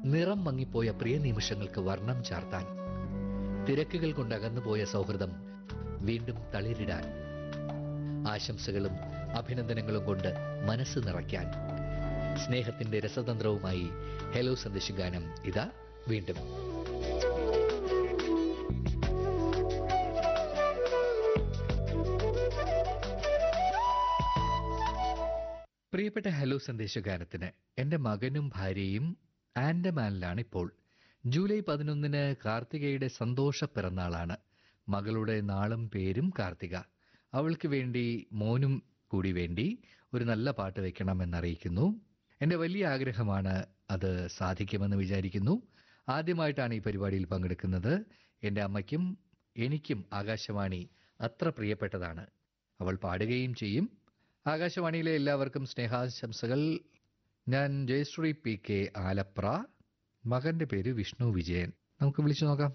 നിറം മങ്ങിപ്പോയ പ്രിയ നിമിഷങ്ങൾക്ക് വർണ്ണം ചാർത്താൻ തിരക്കുകൾ കൊണ്ട് അകന്നുപോയ സൗഹൃദം വീണ്ടും തളിരിടാൻ ആശംസകളും അഭിനന്ദനങ്ങളും കൊണ്ട് മനസ്സ് നിറയ്ക്കാൻ സ്നേഹത്തിന്റെ രസതന്ത്രവുമായി ഹലോ സന്ദേശഗാനം ഇതാ വീണ്ടും പ്രിയപ്പെട്ട ഹലോ സന്ദേശഗാനത്തിന് എൻ്റെ മകനും ഭാര്യയും ആൻഡമാനിലാണ് ഇപ്പോൾ ജൂലൈ പതിനൊന്നിന് കാർത്തികയുടെ സന്തോഷ പിറന്നാളാണ് മകളുടെ നാളും പേരും കാർത്തിക അവൾക്ക് വേണ്ടി മോനും കൂടി വേണ്ടി ഒരു നല്ല പാട്ട് വെക്കണമെന്നറിയിക്കുന്നു എൻ്റെ വലിയ ആഗ്രഹമാണ് അത് സാധിക്കുമെന്ന് വിചാരിക്കുന്നു ആദ്യമായിട്ടാണ് ഈ പരിപാടിയിൽ പങ്കെടുക്കുന്നത് എൻ്റെ അമ്മയ്ക്കും എനിക്കും ആകാശവാണി അത്ര പ്രിയപ്പെട്ടതാണ് അവൾ പാടുകയും ചെയ്യും ആകാശവാണിയിലെ എല്ലാവർക്കും സ്നേഹാശംസകൾ ഞാൻ ജയശ്രീ പി കെ ആലപ്ര മകന്റെ പേര് വിഷ്ണു വിജയൻ നമുക്ക് വിളിച്ചു നോക്കാം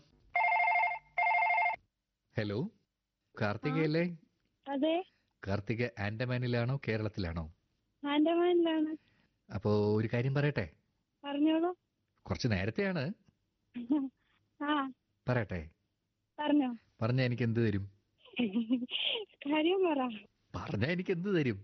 ഹലോ കാർത്തികയല്ലേ അതെ കാർത്തിക ആൻഡമാനിലാണോ കേരളത്തിലാണോ ആൻഡമാനിലാണ് അപ്പോ ഒരു കാര്യം പറയട്ടെ പറഞ്ഞോളൂ കുറച്ച് നേരത്തെയാണ് ആ പറയട്ടെ പറഞ്ഞോ പറഞ്ഞ എനിക്ക് എന്ത് തരും കാര്യം പറ പറഞ്ഞ എനിക്ക് എന്ത് തരും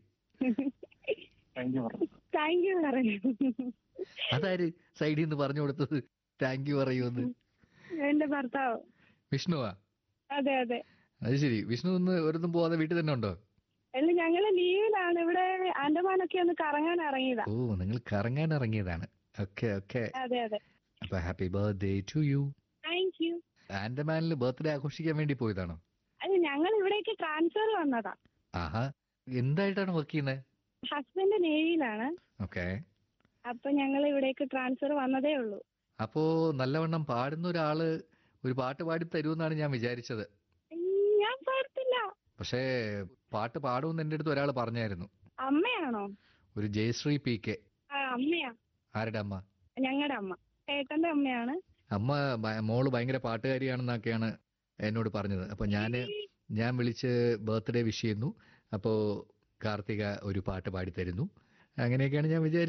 താങ്ക് യു പറയൂ അതാര് സൈഡിൽ നിന്ന് പറഞ്ഞു കൊടുത്തത് താങ്ക് യു പറയുമെന്ന് എന്റെ ഭർത്താവ് വിഷ്ണുവാ അതെ അതെ അത് ശരി വിഷ്ണു ഒന്ന് ഒരിടത്തും പോവാതെ വീട്ടിൽ തന്നെ ഉണ്ടോ അല്ല ഞങ്ങള് ലീവിലാണ് ഇവിടെ ആൻഡമാനൊക്കെ ഒന്ന് കറങ്ങാൻ ഇറങ്ങിയതാ ഓ നിങ്ങൾ കറങ്ങാൻ ഇറങ്ങിയതാണ് ഓക്കെ ഓക്കെ അതെ അതെ അപ്പൊ happy birthday to you thank you ആൻഡമാനിൽ ബർത്ത്ഡേ ആഘോഷിക്കാൻ വേണ്ടി പോയതാണോ അല്ല ഞങ്ങൾ ഇവിടേക്ക് ട്രാൻസ്ഫർ വന്നതാ ആഹാ എന്തായിട്ടാണ് വർക്ക് ചെയ്യുന്നത് ഹസ്ബൻഡ് നേവിയിലാണ് ഓക്കെ അപ്പൊ ഞങ്ങൾ ഇവിടേക്ക് ട്രാൻസ്ഫർ വന്നതേ ഉള്ളൂ അപ്പോ നല്ലവണ്ണം പാടുന്ന ഒരാള് ഒരു പാട്ട് പാടി തരുമെന്നാണ് ഞാൻ വിചാരിച്ചത് ഉം, ഞാൻ പാടത്തില്ല പക്ഷേ പാട്ട് പാടുമെന്ന് എൻ്റെ അടുത്ത് ഒരാൾ പറഞ്ഞായിരുന്നു അമ്മയാണോ ഒരു ജയശ്രീ പി കെ ആ അമ്മയാ ആരുടെ അമ്മ ഞങ്ങളുടെ അമ്മ ഏട്ടന്റെ അമ്മയാണ് അമ്മ ഭ- മോള് ഭയങ്കര പാട്ടുകാരിയാണെന്നൊക്കെയാണ് എന്നോട് പറഞ്ഞത് അപ്പൊ ഞാന് ഞാൻ വിളിച്ച് ബർത്ത്ഡേ വിഷ് ചെയ്യുന്നു അപ്പോൾ കാർത്തിക ഒരു പാട്ട് പാടി തരുന്നു അങ്ങനെയൊക്കെയാണ് ഞാൻ വിചാരിച്ചത്